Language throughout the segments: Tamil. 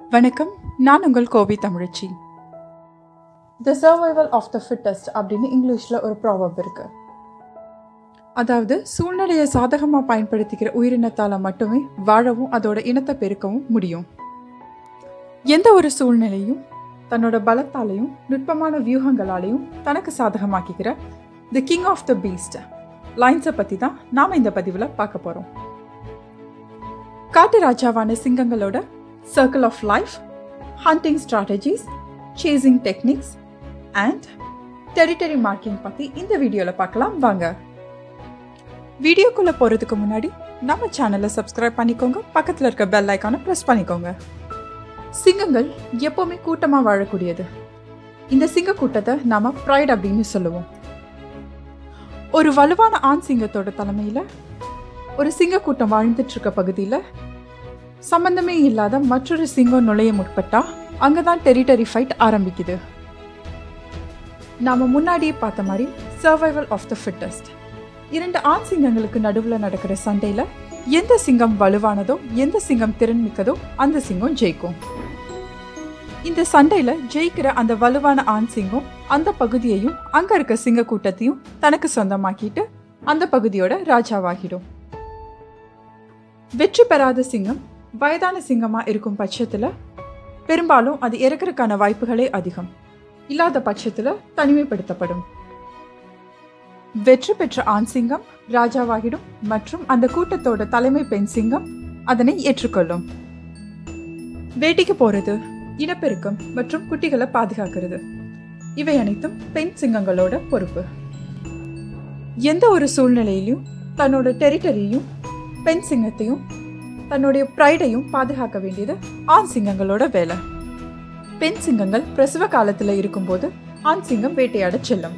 வணக்கம் நான் உங்கள் Kovi Tamizhachi the survival of the fittest அப்படின்னு இங்கிலீஷில் ஒரு ப்ராவப் இருக்கு அதாவது சூழ்நிலையை சாதகமாக பயன்படுத்திக்கிற உயிரினத்தால் மட்டுமே வாழவும் அதோட இனத்தை பெருக்கவும் முடியும் எந்த ஒரு சூழ்நிலையும் தன்னோட பலத்தாலையும் நுட்பமான வியூகங்களாலையும் தனக்கு சாதகமாக்கிக்கிற the king of the beast லைன்ஸை பற்றி தான் நாம் இந்த பதிவில் பார்க்க போகிறோம் காட்டு ராஜாவான சிங்கங்களோட circle of life hunting strategies chasing techniques and territory marking பற்றி இந்த வீடியோவில் பார்க்கலாம் வாங்க வீடியோக்குள்ளே போகிறதுக்கு முன்னாடி நம்ம சேனலை சப்ஸ்கிரைப் பண்ணிக்கோங்க பக்கத்தில் இருக்க பெல் ஐக்கானை ப்ரெஸ் பண்ணிக்கோங்க சிங்கங்கள் எப்போவுமே கூட்டமாக வாழக்கூடியது இந்த சிங்க கூட்டத்தை நாம ப்ரைட் அப்படின்னு சொல்லுவோம் ஒரு வலுவான ஆண் சிங்கத்தோட தலைமையில் ஒரு சிங்க கூட்டம் வாழ்ந்துட்டு இருக்க பகுதியில் சம்பந்தமே இல்லாத மற்றொரு சிங்கம் நுழைய முற்பட்டா அங்கே தான் டெரிட்டரி ஃபைட் ஆரம்பிக்குது நாம முன்னாடியே பார்த்த மாதிரி சர்வைவல் ஆஃப் த ஃபிட்டஸ்ட் இரண்டு ஆண் சிங்கங்களுக்கு நடுவில் நடக்கிற சண்டையில் எந்த சிங்கம் வலுவானதோ எந்த சிங்கம் திறன்மிக்கதோ அந்த சிங்கம் ஜெயிக்கும் இந்த சண்டையில ஜெயிக்கிற அந்த வலுவான ஆண் சிங்கம் அந்த பகுதியையும் அங்க இருக்க சிங்க கூட்டத்தையும் தனக்கு சொந்தமாக்கிட்டு அந்த பகுதியோட ராஜாவாகிடும் வெற்றி பெறாத சிங்கம் வயதான சிங்கமா இருக்கும் பட்சத்துல பெரும்பாலும் அது இறக்கறதுக்கான வாய்ப்புகளே அதிகம் இல்லாத பட்சத்துல தனிமைப்படுத்தப்படும் வெற்றி பெற்ற ஆண் சிங்கம் ராஜாவாகிடும் மற்றும் அந்த கூட்டத்தோட தலைமை பெண் சிங்கம் அதனை ஏற்றுக்கொள்ளும் வேட்டைக்கு போறது இனப்பெருக்கம் மற்றும் குட்டிகளை பாதுகாக்கிறது இவை அனைத்தும் பெண் சிங்கங்களோட பொறுப்பு எந்த ஒரு சூழ்நிலையிலும் தன்னோட டெரிட்டரியும் பெண் சிங்கத்தையும் தன்னுடைய ப்ரைடையும் பாதுகாக்க வேண்டியது ஆண் சிங்கங்களோட வேலை பெண் சிங்கங்கள் பிரசவ காலத்தில் இருக்கும்போது ஆண் சிங்கம் வேட்டையாட செல்லும்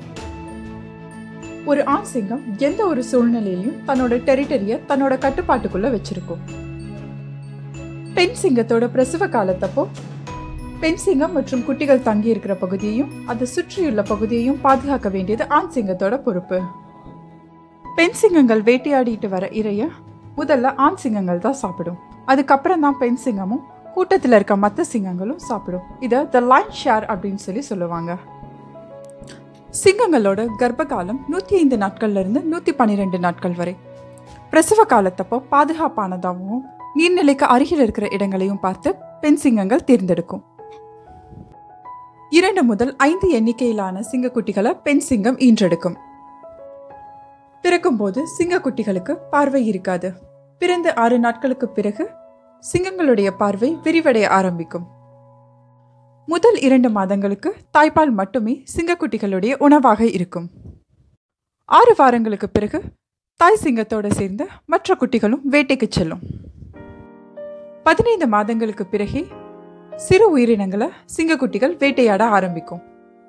ஒரு ஆண் சிங்கம் எந்த ஒரு சூழ்நிலையிலையும் தன்னோட டெரிட்டரியை தன்னோட கட்டுப்பாட்டுக்குள்ள வச்சிருக்கும் பெண் சிங்கத்தோட பிரசவ காலத்தப்போ பெண் சிங்கம் மற்றும் குட்டிகள் தங்கி இருக்கிற பகுதியையும் அதை சுற்றியுள்ள பகுதியையும் பாதுகாக்க வேண்டியது ஆண் சிங்கத்தோட பொறுப்பு பெண் சிங்கங்கள் வேட்டையாடிட்டு வர இறைய முதல்ல ஆண் சிங்கங்கள் தான் சாப்பிடும் அதுக்கப்புறம் தான் பெண் சிங்கமும் கூட்டத்தில் இருக்க மற்ற சிங்கங்களும் சாப்பிடும் இதை த லைன் ஷேர் அப்படின்னு சொல்லி சொல்லுவாங்க சிங்கங்களோட கர்ப்ப காலம் நூற்றி ஐந்து நாட்கள்ல இருந்து நூற்றி பன்னிரெண்டு நாட்கள் வரை பிரசவ காலத்தப்போ பாதுகாப்பானதாகவும் நீர்நிலைக்கு அருகில் இருக்கிற இடங்களையும் பார்த்து பெண் சிங்கங்கள் தேர்ந்தெடுக்கும் இரண்டு முதல் ஐந்து எண்ணிக்கையிலான சிங்கக்குட்டிகளை பெண் சிங்கம் ஈன்றெடுக்கும் பிறக்கும்போது சிங்கக்குட்டிகளுக்கு பார்வை இருக்காது பிறந்த ஆறு நாட்களுக்கு பிறகு சிங்கங்களுடைய பார்வை விரிவடைய ஆரம்பிக்கும் முதல் இரண்டு மாதங்களுக்கு தாய்ப்பால் மட்டுமே சிங்கக்குட்டிகளுடைய உணவாக இருக்கும் ஆறு வாரங்களுக்கு பிறகு தாய் சிங்கத்தோடு சேர்ந்து மற்ற குட்டிகளும் வேட்டைக்கு செல்லும் பதினைந்து மாதங்களுக்கு பிறகே சிறு உயிரினங்களை சிங்கக்குட்டிகள் வேட்டையாட ஆரம்பிக்கும்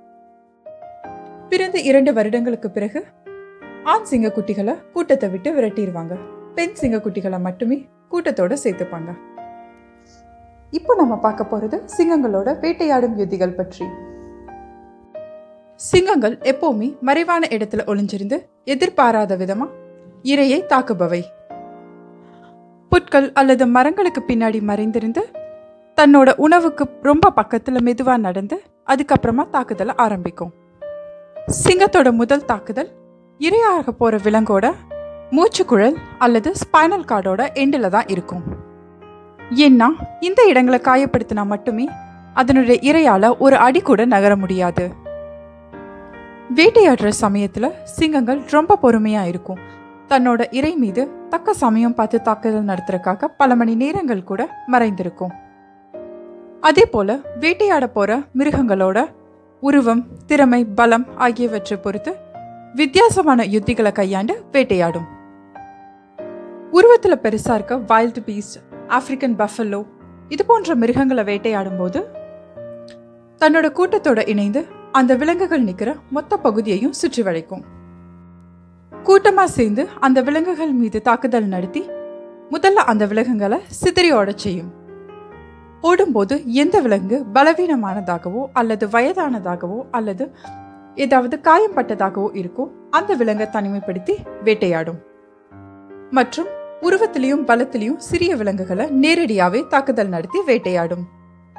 பிறந்த இரண்டு வருடங்களுக்கு பிறகு ஆண் சிங்கக்குட்டிகளை கூட்டத்தை விட்டு விரட்டிடுவாங்க பெண் சிங்கக்குட்டிகளை மட்டுமே கூட்டத்தோட சேர்த்துப்பாங்க இப்போ நம்ம பார்க்க போறது சிங்கங்களோட வேட்டையாடும் யுத்திகள் பற்றி சிங்கங்கள் எப்பவுமே மறைவான இடத்துல ஒளிஞ்சிருந்து எதிர்பாராத விதமா இரையை தாக்குபவை புட்கள் அல்லது மரங்களுக்கு பின்னாடி மறைந்திருந்து தன்னோட உணவுக்கு ரொம்ப பக்கத்தில் மெதுவாக நடந்து அதுக்கப்புறமா தாக்குதலை ஆரம்பிக்கும் சிங்கத்தோட முதல் தாக்குதல் இரையாக போகிற விலங்கோட மூச்சுக்குழல் அல்லது ஸ்பைனல் கார்டோட எண்டில் தான் இருக்கும் ஏன்னா இந்த இடங்களை காயப்படுத்தினா மட்டுமே அதனுடைய இரையால் ஒரு அடி கூட நகர முடியாது வேட்டையாடுற சமயத்தில் சிங்கங்கள் ரொம்ப பொறுமையாக இருக்கும் தன்னோட இறை மீது தக்க சமயம் பார்த்து தாக்குதல் நடத்துறதுக்காக பல மணி நேரங்கள் கூட மறைந்திருக்கும் அதே போல வேட்டையாட போற மிருகங்களோட உருவம் திறமை பலம் ஆகியவற்றை பொறுத்து வித்தியாசமான யுத்திகளை கையாண்டு வேட்டையாடும் உருவத்துல பெருசா இருக்க வைல்டு பீஸ்ட் ஆப்பிரிக்கன் பஃபல்லோ இது போன்ற மிருகங்களை வேட்டையாடும் போது தன்னோட கூட்டத்தோட இணைந்து அந்த விலங்குகள் நிற்கிற மொத்த பகுதியையும் சுற்றி வளைக்கும் கூட்டமா சேர்ந்து அந்த விலங்குகள் மீது தாக்குதல் நடத்தி முதல்ல அந்த விலங்குகளை சிதறி ஓடச் செய்யும் ஓடும்போது எந்த விலங்கு பலவீனமானதாகவோ அல்லது வயதானதாகவோ அல்லது ஏதாவது காயம்பட்டதாகவோ இருக்கோ அந்த விலங்கை தனிமைப்படுத்தி வேட்டையாடும் மற்றும் உருவத்திலையும் பலத்திலையும் சிறிய விலங்குகளை நேரடியாகவே தாக்குதல் நடத்தி வேட்டையாடும்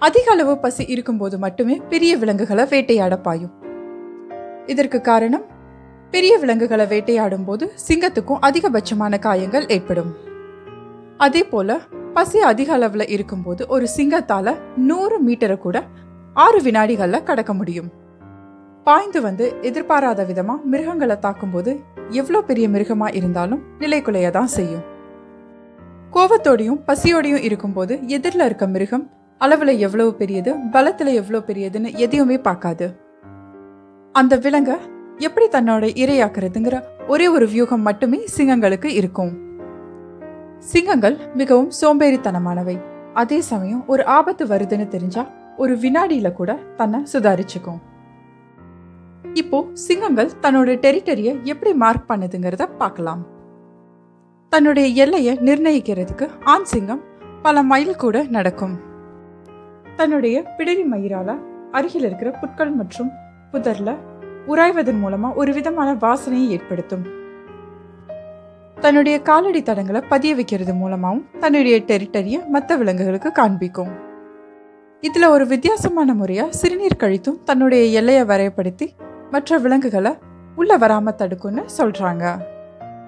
அதிக அளவு பசி இருக்கும்போது மட்டுமே பெரிய விலங்குகளை வேட்டையாட பாயும் இதற்கு காரணம் பெரிய விலங்குகளை வேட்டையாடும் போது சிங்கத்துக்கும் அதிகபட்சமான காயங்கள் ஏற்படும் அதே போல பசி அதிக அளவுல இருக்கும்போது ஒரு சிங்கத்தால நூறு மீட்டரை கூட ஆறு வினாடிகள்ல கடக்க முடியும் பாய்ந்து வந்து எதிர்பாராத விதமா மிருகங்களை தாக்கும்போது எவ்வளோ பெரிய மிருகமா இருந்தாலும் நிலைக்குலைய தான் செய்யும் கோவத்தோடையும் பசியோடையும் இருக்கும்போது எதிரில் இருக்க மிருகம் அளவுல எவ்வளவு பெரியது பலத்துல எவ்வளவு பெரியதுன்னு எதையுமே பார்க்காது அந்த விலங்க எப்படி தன்னோட இரையாக்குறதுங்கிற ஒரே ஒரு வியூகம் மட்டுமே சிங்கங்களுக்கு இருக்கும் சிங்கங்கள் மிகவும் சோம்பேறித்தனமானவை அதே சமயம் ஒரு ஆபத்து வருதுன்னு தெரிஞ்சா ஒரு வினாடியில கூட தன்னை சுதாரிச்சுக்கும் இப்போ சிங்கங்கள் தன்னோட டெரிட்டரிய எப்படி மார்க் பண்ணுதுங்கிறத பார்க்கலாம் தன்னுடைய எல்லையை நிர்ணயிக்கிறதுக்கு ஆண் சிங்கம் பல மைல் கூட நடக்கும் தன்னுடைய பிடரி மயிரால அருகில் இருக்கிற புட்கள் மற்றும் புதர்ல உராய்வதன் மூலமா ஒரு விதமான வாசனையை ஏற்படுத்தும் தன்னுடைய காலடி தடங்களை பதிய வைக்கிறது மூலமாவும் தன்னுடைய டெரிட்டரிய மற்ற விலங்குகளுக்கு காண்பிக்கும் இதுல ஒரு வித்தியாசமான முறையா சிறுநீர் கழித்தும் தன்னுடைய எல்லையை வரையப்படுத்தி மற்ற விலங்குகளை உள்ள வராம தடுக்கும்னு சொல்றாங்க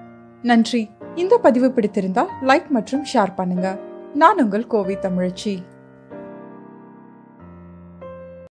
நன்றி இந்த பதிவு பிடித்திருந்தால் லைக் மற்றும் ஷேர் பண்ணுங்க நான் உங்கள் கோவி தமிழச்சி